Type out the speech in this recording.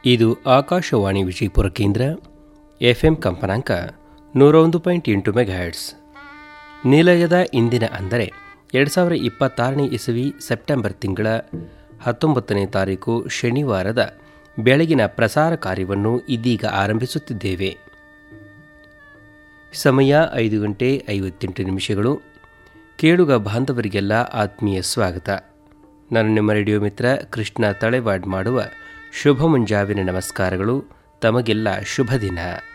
ಇದು ಆಕಾಶವಾಣಿ ವಿಜಯಪುರ ಕೇಂದ್ರ ಎಫ್ಎಂ ಕಂಪನಾಂಕ ನೂರ ಒಂದು ಪಾಯಿಂಟ್ ಎಂಟು ಮೆಗಾಹೆಟ್ಸ್ ನಿಲಯದ ಇಂದಿನ ಅಂದರೆ ಎರಡು ಸಾವಿರ ಇಪ್ಪತ್ತಾರನೇ ಇಸವಿ ಸೆಪ್ಟೆಂಬರ್ ತಿಂಗಳ ಹತ್ತೊಂಬತ್ತನೇ ತಾರೀಕು ಶನಿವಾರದ ಬೆಳಗಿನ ಪ್ರಸಾರ ಕಾರ್ಯವನ್ನು ಇದೀಗ ಆರಂಭಿಸುತ್ತಿದ್ದೇವೆ ಸಮಯ ಐದು ಗಂಟೆ ಐವತ್ತೆಂಟು ನಿಮಿಷಗಳು ಕೇಳುಗ ಬಾಂಧವರಿಗೆಲ್ಲ ಆತ್ಮೀಯ ಸ್ವಾಗತ ನಾನು ನಿಮ್ಮ ರೇಡಿಯೋ ಮಿತ್ರ ಕೃಷ್ಣ ತಳೆವಾಡ್ ಮಾಡುವ ಶುಭ ಮುಂಜಾವಿನ ನಮಸ್ಕಾರಗಳು ತಮಗೆಲ್ಲ ಶುಭ ದಿನ